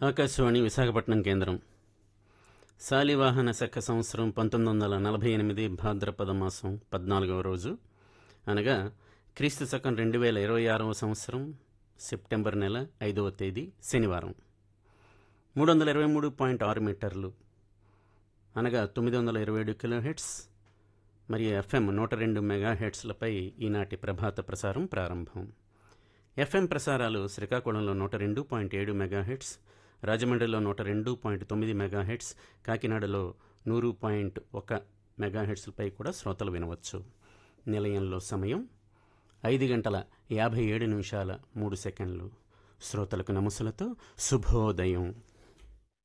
ఆకాశవాణి విశాఖపట్నం కేంద్రం శాలివాహన శక సంవత్సరం పంతొమ్మిది వందల నలభై ఎనిమిది భాద్రపద మాసం పద్నాలుగవ రోజు అనగా క్రీస్తు శకం రెండు వేల ఇరవై ఆరవ సంవత్సరం సెప్టెంబర్ నెల ఐదవ తేదీ శనివారం మూడు వందల ఇరవై మూడు పాయింట్ ఆరు మీటర్లు అనగా తొమ్మిది వందల ఇరవై ఏడు కిలో హెడ్స్ మరియు ఎఫ్ఎం నూట రెండు మెగా హెడ్స్లపై ఈనాటి ప్రభాత ప్రసారం ప్రారంభం ఎఫ్ఎం ప్రసారాలు శ్రీకాకుళంలో నూట రెండు పాయింట్ ఏడు మెగాహెట్స్ రాజమండ్రిలో నూట రెండు పాయింట్ తొమ్మిది మెగాహెట్స్ కాకినాడలో నూరు పాయింట్ ఒక మెగాహెట్స్లపై కూడా శ్రోతలు వినవచ్చు నిలయంలో సమయం ఐదు గంటల యాభై ఏడు నిమిషాల మూడు సెకండ్లు శ్రోతలకు నమస్సులతో శుభోదయం